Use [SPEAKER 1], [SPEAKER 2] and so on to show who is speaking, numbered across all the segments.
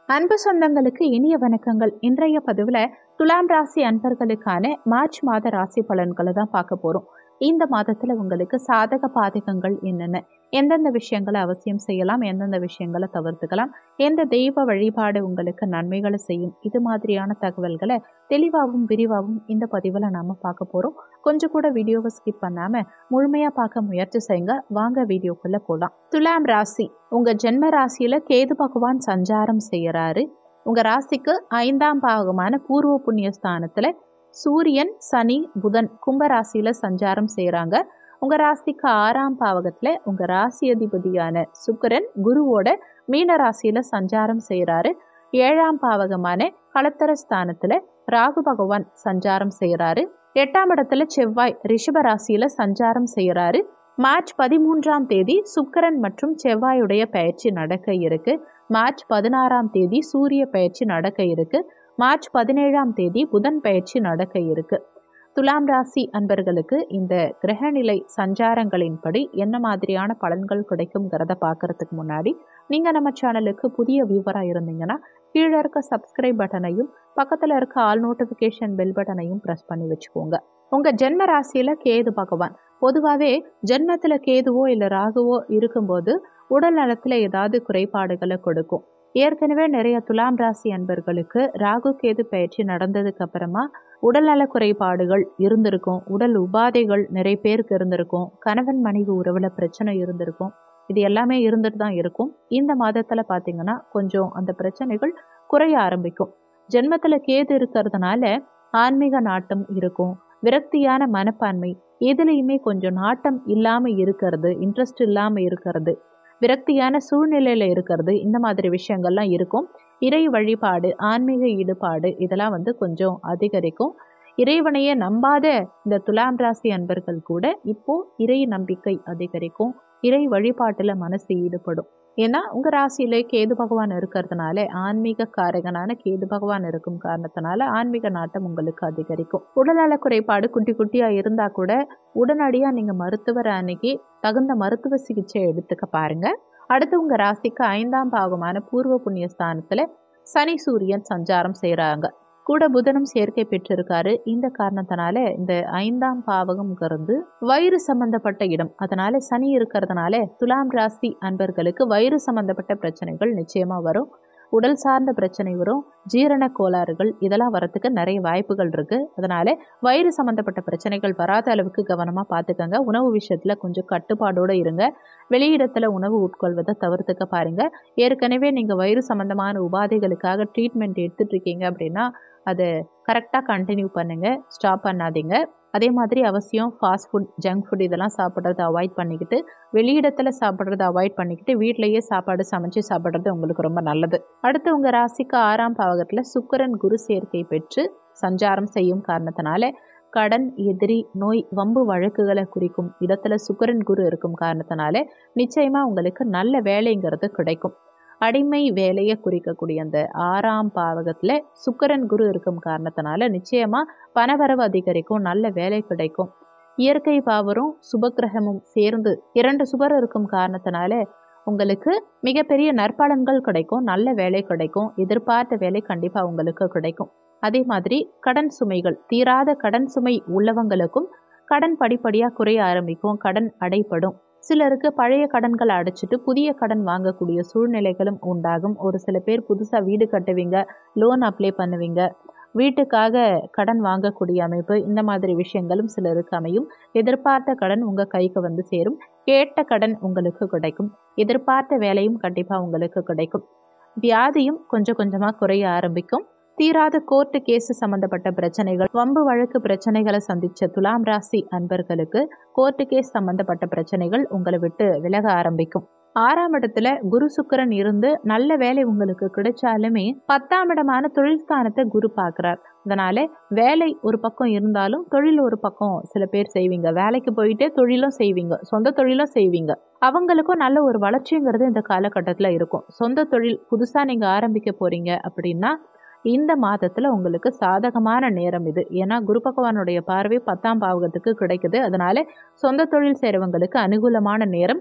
[SPEAKER 1] அன்பு சொந்தங்களுக்கு இனிய வணக்கங்கள் இன்றைய பதிவில் துலாம் ராசி அன்பர்களுக்கான மார்ச் மாத ராசி பலன்களை தான் பார்க்க போகிறோம் இந்த மாதத்தில் உங்களுக்கு சாதக பாதகங்கள் என்னென்ன எந்தெந்த விஷயங்களை அவசியம் செய்யலாம் எந்தெந்த விஷயங்களை தவிர்த்துக்கலாம் எந்த தெய்வ வழிபாடு உங்களுக்கு நன்மைகளை செய்யும் இது மாதிரியான தகவல்களை தெளிவாகவும் விரிவாகவும் இந்த பதிவில் நாம் பார்க்க போகிறோம் கொஞ்சம் கூட வீடியோவை ஸ்கிப் பண்ணாமல் முழுமையாக பார்க்க முயற்சி செய்யுங்க வாங்க வீடியோக்குள்ளே போகலாம் துலாம் ராசி உங்கள் ஜென்ம ராசியில் கேது பகவான் சஞ்சாரம் செய்கிறாரு உங்கள் ராசிக்கு ஐந்தாம் பாகமான பூர்வ புண்ணிய ஸ்தானத்தில் சூரியன் சனி புதன் கும்ப ராசியில் சஞ்சாரம் செய்கிறாங்க உங்கள் ராசிக்கு ஆறாம் பாவகத்தில் உங்கள் ராசி அதிபதியான சுக்கரன் குருவோட மீன ராசியில் சஞ்சாரம் செய்கிறாரு ஏழாம் பாவகமான களத்தர ஸ்தானத்தில் ராகு பகவான் சஞ்சாரம் செய்கிறாரு எட்டாம் இடத்துல செவ்வாய் ரிஷப ராசியில் சஞ்சாரம் செய்கிறாரு மார்ச் பதிமூன்றாம் தேதி சுக்கரன் மற்றும் செவ்வாயுடைய பயிற்சி நடக்க இருக்கு மார்ச் பதினாறாம் தேதி சூரிய பயிற்சி நடக்க இருக்கு மார்ச் பதினேழாம் தேதி புதன் பயிற்சி நடக்க இருக்கு துலாம் ராசி அன்பர்களுக்கு இந்த கிரகநிலை சஞ்சாரங்களின்படி என்ன மாதிரியான பலன்கள் கிடைக்குங்கிறத பார்க்கறதுக்கு முன்னாடி நீங்கள் நம்ம சேனலுக்கு புதிய வியூவராக இருந்தீங்கன்னா கீழே இருக்க சப்ஸ்கிரைப் பட்டனையும் பக்கத்தில் இருக்க ஆல் நோட்டிஃபிகேஷன் பெல் பட்டனையும் ப்ரெஸ் பண்ணி வச்சுக்கோங்க உங்கள் ஜென்ம ராசியில் கேது பகவான் பொதுவாகவே ஜென்மத்தில் கேதுவோ இல்லை ராகுவோ இருக்கும்போது உடல் நலத்தில் ஏதாவது குறைபாடுகளை கொடுக்கும் ஏற்கனவே நிறைய துலாம் ராசி அன்பர்களுக்கு ராகு கேது பயிற்சி நடந்ததுக்கு அப்புறமா உடல்நல குறைபாடுகள் இருந்திருக்கும் உடல் உபாதைகள் நிறைய பேருக்கு இருந்திருக்கும் கணவன் மனைவி உறவில் பிரச்சனை இருந்திருக்கும் இது எல்லாமே இருந்துட்டு தான் இருக்கும் இந்த மாதத்தில் பார்த்தீங்கன்னா கொஞ்சம் அந்த பிரச்சனைகள் குறைய ஆரம்பிக்கும் ஜென்மத்தில் கேது இருக்கிறதுனால ஆன்மீக நாட்டம் இருக்கும் விரக்தியான மனப்பான்மை எதுலேயுமே கொஞ்சம் நாட்டம் இல்லாமல் இருக்கிறது இன்ட்ரெஸ்ட் இல்லாமல் இருக்கிறது விரக்தியான சூழ்நிலையில் இருக்கிறது இந்த மாதிரி விஷயங்கள்லாம் இருக்கும் இறை வழிபாடு ஆன்மீக ஈடுபாடு இதெல்லாம் வந்து கொஞ்சம் அதிகரிக்கும் இறைவனையே நம்பாத இந்த துலாம் ராசி அன்பர்கள் கூட இப்போ இறை நம்பிக்கை அதிகரிக்கும் இறை வழிபாட்டில் மனசு ஈடுபடும் ஏன்னா உங்கள் ராசியிலே கேது பகவான் இருக்கிறதுனால ஆன்மீக காரகனான கேது பகவான் இருக்கும் காரணத்தினால ஆன்மீக நாட்டம் உங்களுக்கு அதிகரிக்கும் உடல்நல குறைபாடு குட்டி குட்டியாக இருந்தால் கூட உடனடியாக நீங்கள் மருத்துவர் அன்னைக்கு தகுந்த மருத்துவ சிகிச்சை எடுத்துக்க பாருங்க அடுத்து உங்கள் ராசிக்கு ஐந்தாம் பாகமான பூர்வ புண்ணிய ஸ்தானத்தில் சனி சூரியன் சஞ்சாரம் செய்கிறாங்க கூட புதனும் சேர்க்கை பெற்றிருக்காரு இந்த காரணத்தினால இந்த ஐந்தாம் பாவகம்ங்கிறது வயிறு சம்பந்தப்பட்ட இடம் அதனால சனி இருக்கிறதுனால துலாம் ராசி அன்பர்களுக்கு வயிறு சம்பந்தப்பட்ட பிரச்சனைகள் நிச்சயமா வரும் உடல் சார்ந்த பிரச்சனை வரும் ஜீரண கோளாறுகள் இதெல்லாம் வரத்துக்கு நிறைய வாய்ப்புகள் இருக்கு அதனால வயிறு சம்பந்தப்பட்ட பிரச்சனைகள் வராத அளவுக்கு கவனமா பார்த்துக்கங்க உணவு விஷயத்துல கொஞ்சம் கட்டுப்பாடோட இருங்க வெளியிடத்துல உணவு உட்கொள்வதை தவிர்த்துக்க பாருங்க ஏற்கனவே நீங்க வயிறு சம்பந்தமான உபாதைகளுக்காக ட்ரீட்மெண்ட் எடுத்துட்டு இருக்கீங்க அப்படின்னா அதை கரெக்டாக கண்டினியூ பண்ணுங்கள் ஸ்டாப் பண்ணாதீங்க அதே மாதிரி அவசியம் ஃபாஸ்ட் ஃபுட் ஜங்க் ஃபுட் இதெல்லாம் சாப்பிட்றத அவாய்ட் பண்ணிக்கிட்டு வெளியிடத்தில் சாப்பிட்றத அவாய்ட் பண்ணிக்கிட்டு வீட்டிலையே சாப்பாடு சமைச்சு சாப்பிட்றது உங்களுக்கு ரொம்ப நல்லது அடுத்து உங்கள் ராசிக்கு ஆறாம் பாவகத்தில் சுக்கரன் குரு சேர்க்கை பெற்று சஞ்சாரம் செய்யும் காரணத்தினால கடன் எதிரி நோய் வம்பு வழக்குகளை குறிக்கும் இடத்துல சுக்கரன் குரு இருக்கும் காரணத்தினால நிச்சயமாக உங்களுக்கு நல்ல வேலைங்கிறது கிடைக்கும் அடிமை வேலையை குறிக்கக்கூடிய அந்த ஆறாம் பாவகத்தில் சுக்கரன் குரு இருக்கும் காரணத்தினால நிச்சயமாக பணவரவு அதிகரிக்கும் நல்ல வேலை கிடைக்கும் இயற்கை பாவரும் சுபக்கிரகமும் சேர்ந்து இரண்டு சுபர் இருக்கும் காரணத்தினால உங்களுக்கு மிகப்பெரிய நற்பலன்கள் கிடைக்கும் நல்ல வேலை கிடைக்கும் எதிர்பார்த்த வேலை கண்டிப்பாக உங்களுக்கு கிடைக்கும் அதே மாதிரி கடன் சுமைகள் தீராத கடன் சுமை உள்ளவங்களுக்கும் கடன் படிப்படியாக குறைய ஆரம்பிக்கும் கடன் அடைப்படும் சிலருக்கு பழைய கடன்களை அடைச்சிட்டு புதிய கடன் வாங்கக்கூடிய சூழ்நிலைகளும் உண்டாகும் ஒரு சில பேர் புதுசாக வீடு கட்டுவீங்க லோன் அப்ளை பண்ணுவீங்க வீட்டுக்காக கடன் வாங்கக்கூடிய அமைப்பு இந்த மாதிரி விஷயங்களும் சிலருக்கு அமையும் எதிர்பார்த்த கடன் உங்கள் கைக்கு வந்து சேரும் கேட்ட கடன் உங்களுக்கு கிடைக்கும் எதிர்பார்த்த வேலையும் கண்டிப்பாக உங்களுக்கு கிடைக்கும் வியாதியும் கொஞ்சம் கொஞ்சமாக குறைய ஆரம்பிக்கும் தீராத கோர்ட்டு கேஸ் சம்பந்தப்பட்ட பிரச்சனைகள் வம்பு வழக்கு பிரச்சனைகளை சந்திச்ச துலாம் ராசி அன்பர்களுக்கு கோர்ட்டு கேஸ் சம்பந்தப்பட்ட பிரச்சனைகள் உங்களை விட்டு விலக ஆரம்பிக்கும் ஆறாம் இடத்துல குரு சுக்கரன் இருந்து நல்ல வேலை உங்களுக்கு கிடைச்சாலுமே பத்தாம் இடமான தொழில் ஸ்தானத்தை குரு பார்க்குறார் அதனால வேலை ஒரு பக்கம் இருந்தாலும் தொழில் ஒரு பக்கம் சில பேர் செய்வீங்க வேலைக்கு போயிட்டே தொழிலும் செய்வீங்க சொந்த தொழிலும் செய்வீங்க அவங்களுக்கும் நல்ல ஒரு வளர்ச்சிங்கிறது இந்த காலகட்டத்தில் இருக்கும் சொந்த தொழில் புதுசாக நீங்கள் ஆரம்பிக்க போறீங்க அப்படின்னா இந்த மாதத்தில் உங்களுக்கு சாதகமான நேரம் இது ஏன்னா குரு பகவானுடைய பார்வை பத்தாம் பாவகத்துக்கு கிடைக்குது அதனால சொந்த தொழில் செய்கிறவங்களுக்கு அனுகூலமான நேரம்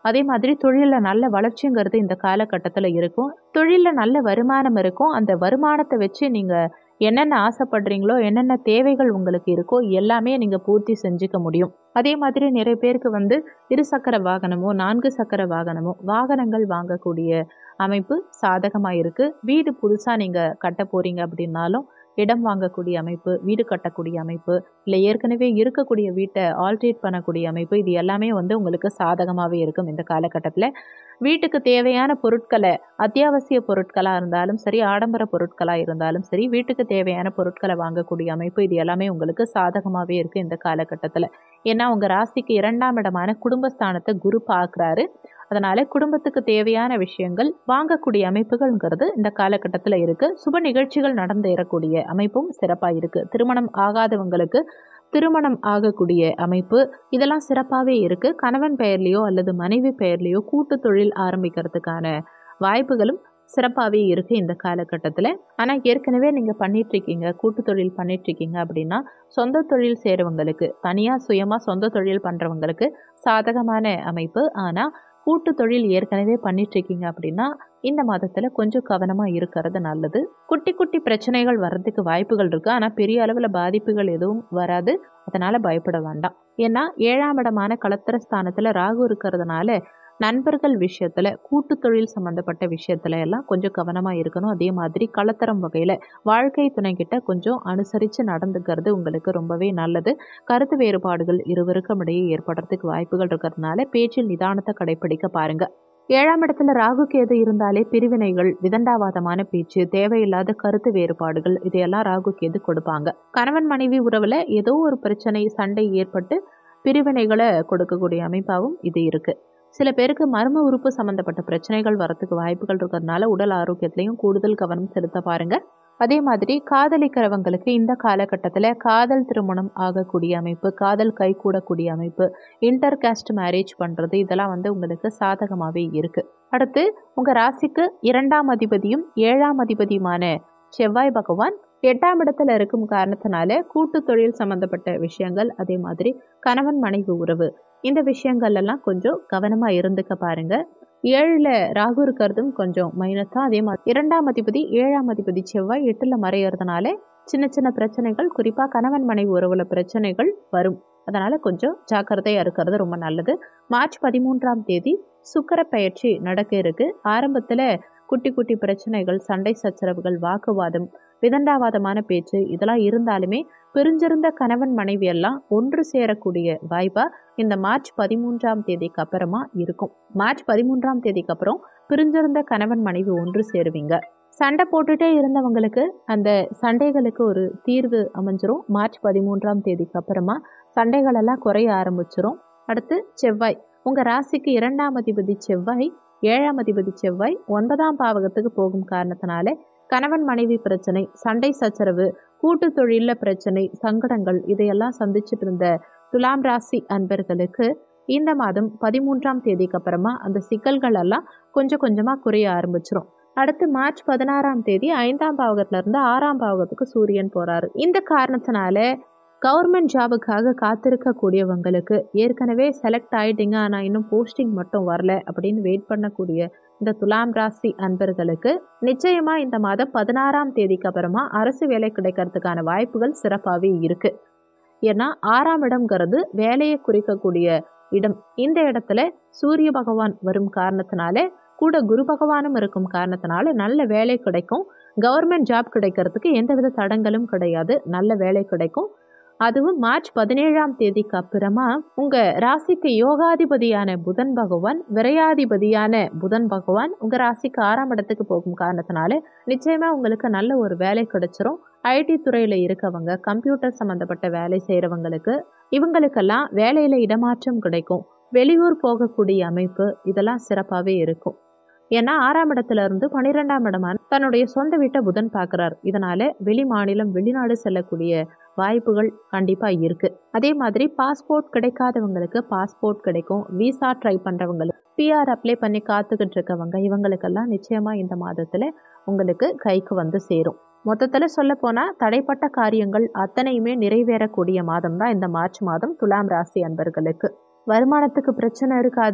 [SPEAKER 1] அதே மாதிரி தொழிலில் நல்ல வளர்ச்சிங்கிறது இந்த காலகட்டத்தில் இருக்கும் தொழிலில் நல்ல வருமானம் இருக்கும் அந்த வருமானத்தை வச்சு நீங்கள் என்னென்ன ஆசைப்படுறீங்களோ என்னென்ன தேவைகள் உங்களுக்கு இருக்கோ எல்லாமே நீங்கள் பூர்த்தி செஞ்சுக்க முடியும் அதே மாதிரி நிறைய பேருக்கு வந்து இருசக்கர வாகனமோ நான்கு சக்கர வாகனமோ வாகனங்கள் வாங்கக்கூடிய அமைப்பு சாதகமாக இருக்குது வீடு புதுசாக நீங்கள் கட்ட போகிறீங்க அப்படின்னாலும் இடம் வாங்கக்கூடிய அமைப்பு வீடு கட்டக்கூடிய அமைப்பு இல்லை ஏற்கனவே இருக்கக்கூடிய வீட்டை ஆல்ட்ரேட் பண்ணக்கூடிய அமைப்பு இது எல்லாமே வந்து உங்களுக்கு சாதகமாகவே இருக்கும் இந்த காலகட்டத்தில் வீட்டுக்கு தேவையான பொருட்களை அத்தியாவசிய பொருட்களாக இருந்தாலும் சரி ஆடம்பர பொருட்களாக இருந்தாலும் சரி வீட்டுக்கு தேவையான பொருட்களை வாங்கக்கூடிய அமைப்பு இது எல்லாமே உங்களுக்கு சாதகமாகவே இருக்குது இந்த காலகட்டத்தில் ஏன்னா உங்கள் ராசிக்கு இரண்டாம் இடமான குடும்பஸ்தானத்தை குரு பார்க்குறாரு அதனால் குடும்பத்துக்கு தேவையான விஷயங்கள் வாங்கக்கூடிய அமைப்புகள்ங்கிறது இந்த காலகட்டத்தில் இருக்குது சுப நிகழ்ச்சிகள் நடந்தேறக்கூடிய அமைப்பும் சிறப்பாக இருக்குது திருமணம் ஆகாதவங்களுக்கு திருமணம் ஆகக்கூடிய அமைப்பு இதெல்லாம் சிறப்பாகவே இருக்குது கணவன் பெயர்லேயோ அல்லது மனைவி பெயர்லேயோ கூட்டு தொழில் ஆரம்பிக்கிறதுக்கான வாய்ப்புகளும் சிறப்பாகவே இருக்குது இந்த காலகட்டத்தில் ஆனால் ஏற்கனவே நீங்கள் பண்ணிகிட்ருக்கீங்க கூட்டு தொழில் பண்ணிகிட்ருக்கீங்க அப்படின்னா சொந்த தொழில் செய்கிறவங்களுக்கு தனியாக சுயமாக சொந்த தொழில் பண்ணுறவங்களுக்கு சாதகமான அமைப்பு ஆனால் கூட்டு தொழில் ஏற்கனவே பண்ணிகிட்ருக்கீங்க அப்படின்னா இந்த மாதத்தில் கொஞ்சம் கவனமாக இருக்கிறது நல்லது குட்டி குட்டி பிரச்சனைகள் வர்றதுக்கு வாய்ப்புகள் இருக்குது ஆனால் பெரிய அளவில் பாதிப்புகள் எதுவும் வராது அதனால் பயப்பட வேண்டாம் ஏன்னா ஏழாம் இடமான களத்திர ஸ்தானத்தில் ராகு இருக்கிறதுனால நண்பர்கள் விஷயத்தில் கூட்டு தொழில் சம்மந்தப்பட்ட விஷயத்துல எல்லாம் கொஞ்சம் கவனமாக இருக்கணும் அதே மாதிரி களத்தரம் வகையில் வாழ்க்கை துணைக்கிட்ட கொஞ்சம் அனுசரித்து நடந்துக்கிறது உங்களுக்கு ரொம்பவே நல்லது கருத்து வேறுபாடுகள் இருவருக்கும் இடையே ஏற்படுறதுக்கு வாய்ப்புகள் இருக்கிறதுனால பேச்சில் நிதானத்தை கடைப்பிடிக்க பாருங்க ஏழாம் இடத்துல ராகு கேது இருந்தாலே பிரிவினைகள் விதண்டாவாதமான பேச்சு தேவையில்லாத கருத்து வேறுபாடுகள் இதையெல்லாம் ராகு கேது கொடுப்பாங்க கணவன் மனைவி உறவில் ஏதோ ஒரு பிரச்சனை சண்டை ஏற்பட்டு பிரிவினைகளை கொடுக்கக்கூடிய அமைப்பாகவும் இது இருக்குது சில பேருக்கு மர்ம உறுப்பு சம்மந்தப்பட்ட பிரச்சனைகள் வரத்துக்கு வாய்ப்புகள் இருக்கிறதுனால உடல் ஆரோக்கியத்திலையும் கூடுதல் கவனம் செலுத்த பாருங்க அதே மாதிரி காதலிக்கிறவங்களுக்கு இந்த காலகட்டத்தில் காதல் திருமணம் ஆகக்கூடிய அமைப்பு காதல் கைகூடக்கூடிய அமைப்பு இன்டர் காஸ்ட் மேரேஜ் பண்ணுறது இதெல்லாம் வந்து உங்களுக்கு சாதகமாகவே இருக்குது அடுத்து உங்கள் ராசிக்கு இரண்டாம் அதிபதியும் ஏழாம் அதிபதியுமான செவ்வாய் பகவான் எட்டாம் இடத்துல இருக்கும் காரணத்தினால கூட்டு தொழில் சம்மந்தப்பட்ட விஷயங்கள் அதே மாதிரி கணவன் மனைவி உறவு இந்த விஷயங்கள் எல்லாம் கொஞ்சம் கவனமாக இருந்துக்க பாருங்க ஏழில் ராகு இருக்கிறதும் கொஞ்சம் மைனஸ் தான் அதே மாதிரி இரண்டாம் அதிபதி ஏழாம் அதிபதி செவ்வாய் எட்டில் மறையிறதுனால சின்ன சின்ன பிரச்சனைகள் குறிப்பாக கணவன் மனைவி உறவுல பிரச்சனைகள் வரும் அதனால் கொஞ்சம் ஜாக்கிரதையாக இருக்கிறது ரொம்ப நல்லது மார்ச் பதிமூன்றாம் தேதி சுக்கர பயிற்சி நடக்க இருக்கு ஆரம்பத்தில் குட்டி குட்டி பிரச்சனைகள் சண்டை சச்சரவுகள் வாக்குவாதம் விதண்டாவாதமான பேச்சு இதெல்லாம் இருந்தாலுமே பிரிஞ்சிருந்த கணவன் மனைவி எல்லாம் ஒன்று சேரக்கூடிய வாய்ப்பா இந்த மார்ச் பதிமூன்றாம் தேதிக்கு அப்புறமா இருக்கும் மார்ச் பதிமூன்றாம் தேதிக்கு அப்புறம் பிரிஞ்சிருந்த கணவன் மனைவி ஒன்று சேருவீங்க சண்டை போட்டுட்டே இருந்தவங்களுக்கு அந்த சண்டைகளுக்கு ஒரு தீர்வு அமைஞ்சிரும் மார்ச் பதிமூன்றாம் தேதிக்கு அப்புறமா சண்டைகள் எல்லாம் குறைய ஆரம்பிச்சிரும் அடுத்து செவ்வாய் உங்கள் ராசிக்கு இரண்டாம் அதிபதி செவ்வாய் ஏழாம் அதிபதி செவ்வாய் ஒன்பதாம் பாவகத்துக்கு போகும் காரணத்தினால கணவன் மனைவி பிரச்சனை சண்டை சச்சரவு கூட்டு தொழிலில் பிரச்சனை சங்கடங்கள் இதையெல்லாம் சந்திச்சுட்டு இருந்த துலாம் ராசி அன்பர்களுக்கு இந்த மாதம் பதிமூன்றாம் தேதிக்கு அப்புறமா அந்த சிக்கல்கள் எல்லாம் கொஞ்சம் கொஞ்சமாக குறைய ஆரம்பிச்சிரும் அடுத்து மார்ச் பதினாறாம் தேதி ஐந்தாம் பாவகத்துல இருந்து ஆறாம் பாவகத்துக்கு சூரியன் போறாரு இந்த காரணத்தினால கவர்மெண்ட் ஜாபுக்காக காத்திருக்கக்கூடியவங்களுக்கு ஏற்கனவே செலக்ட் ஆயிட்டீங்க ஆனால் இன்னும் போஸ்டிங் மட்டும் வரல அப்படின்னு வெயிட் பண்ணக்கூடிய இந்த துலாம் ராசி அன்பர்களுக்கு நிச்சயமா இந்த மாதம் பதினாறாம் தேதிக்கு அப்புறமா அரசு வேலை கிடைக்கிறதுக்கான வாய்ப்புகள் சிறப்பாகவே இருக்கு ஏன்னா ஆறாம் இடம்ங்கிறது வேலையை குறிக்கக்கூடிய இடம் இந்த இடத்துல சூரிய பகவான் வரும் காரணத்தினால கூட குரு பகவானும் இருக்கும் காரணத்தினால நல்ல வேலை கிடைக்கும் கவர்மெண்ட் ஜாப் கிடைக்கிறதுக்கு எந்தவித தடங்களும் கிடையாது நல்ல வேலை கிடைக்கும் அதுவும் மார்ச் பதினேழாம் தேதிக்கு அப்புறமா உங்க ராசிக்கு யோகாதிபதியான புதன் பகவான் விரையாதிபதியான புதன் பகவான் உங்க ராசிக்கு ஆறாம் இடத்துக்கு போகும் காரணத்தினால நிச்சயமா உங்களுக்கு நல்ல ஒரு வேலை கிடைச்சிரும் ஐடி துறையில இருக்கவங்க கம்ப்யூட்டர் சம்பந்தப்பட்ட வேலை செய்யறவங்களுக்கு இவங்களுக்கெல்லாம் வேலையில இடமாற்றம் கிடைக்கும் வெளியூர் போகக்கூடிய அமைப்பு இதெல்லாம் சிறப்பாகவே இருக்கும் ஏன்னா ஆறாம் இடத்துல இருந்து பன்னிரெண்டாம் இடமான தன்னுடைய சொந்த வீட்டை புதன் பார்க்குறார் இதனால வெளி மாநிலம் வெளிநாடு செல்லக்கூடிய வாய்ப்புகள் கண்டிப்பாக இருக்கு அதே மாதிரி பாஸ்போர்ட் கிடைக்காதவங்களுக்கு பாஸ்போர்ட் கிடைக்கும் விசா ட்ரை பண்ணுறவங்களுக்கு பிஆர் அப்ளை பண்ணி காத்துக்கிட்டு இருக்கவங்க இவங்களுக்கெல்லாம் நிச்சயமாக இந்த மாதத்தில் உங்களுக்கு கைக்கு வந்து சேரும் மொத்தத்தில் சொல்ல போனால் தடைப்பட்ட காரியங்கள் அத்தனையுமே நிறைவேறக்கூடிய மாதம் தான் இந்த மார்ச் மாதம் துலாம் ராசி அன்பர்களுக்கு வருமானத்துக்கு பிரச்சனை இருக்காது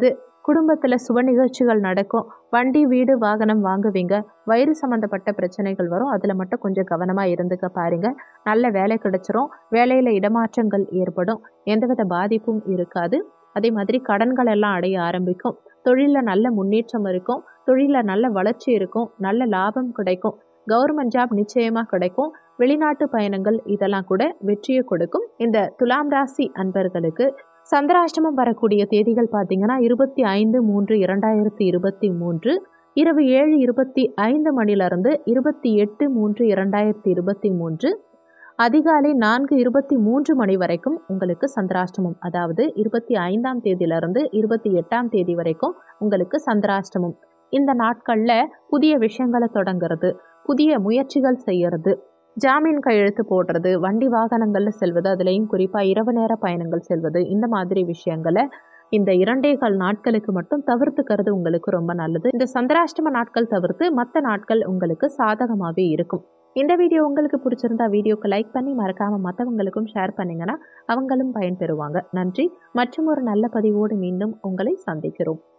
[SPEAKER 1] குடும்பத்தில் சுப நிகழ்ச்சிகள் நடக்கும் வண்டி வீடு வாகனம் வாங்குவீங்க வயிறு சம்மந்தப்பட்ட பிரச்சனைகள் வரும் அதில் மட்டும் கொஞ்சம் கவனமாக இருந்துக்க பாருங்க நல்ல வேலை கிடைச்சிரும் வேலையில் இடமாற்றங்கள் ஏற்படும் எந்தவித பாதிப்பும் இருக்காது அதே மாதிரி கடன்கள் எல்லாம் அடைய ஆரம்பிக்கும் தொழிலில் நல்ல முன்னேற்றம் இருக்கும் தொழிலில் நல்ல வளர்ச்சி இருக்கும் நல்ல லாபம் கிடைக்கும் கவர்மெண்ட் ஜாப் நிச்சயமாக கிடைக்கும் வெளிநாட்டு பயணங்கள் இதெல்லாம் கூட வெற்றியை கொடுக்கும் இந்த துலாம் ராசி அன்பர்களுக்கு சந்திராஷ்டமம் வரக்கூடிய தேதிகள் பார்த்தீங்கன்னா இருபத்தி ஐந்து மூன்று இரண்டாயிரத்தி இருபத்தி மூன்று இரவு ஏழு இருபத்தி ஐந்து மணிலிருந்து இருபத்தி எட்டு மூன்று இரண்டாயிரத்தி இருபத்தி மூன்று அதிகாலை நான்கு இருபத்தி மூன்று மணி வரைக்கும் உங்களுக்கு சந்திராஷ்டமம் அதாவது இருபத்தி ஐந்தாம் தேதியிலிருந்து இருபத்தி எட்டாம் தேதி வரைக்கும் உங்களுக்கு சந்திராஷ்டமம் இந்த நாட்களில் புதிய விஷயங்களை தொடங்குறது புதிய முயற்சிகள் செய்யறது ஜாமீன் கையெழுத்து போடுறது வண்டி வாகனங்களில் செல்வது அதுலேயும் குறிப்பாக இரவு நேர பயணங்கள் செல்வது இந்த மாதிரி விஷயங்களை இந்த இரண்டே கால் நாட்களுக்கு மட்டும் தவிர்த்துக்கிறது உங்களுக்கு ரொம்ப நல்லது இந்த சந்திராஷ்டம நாட்கள் தவிர்த்து மற்ற நாட்கள் உங்களுக்கு சாதகமாகவே இருக்கும் இந்த வீடியோ உங்களுக்கு பிடிச்சிருந்தா வீடியோக்கு லைக் பண்ணி மறக்காமல் மற்றவங்களுக்கும் ஷேர் பண்ணிங்கன்னா அவங்களும் பயன்பெறுவாங்க நன்றி மற்றும் ஒரு நல்ல பதிவோடு மீண்டும் உங்களை சந்திக்கிறோம்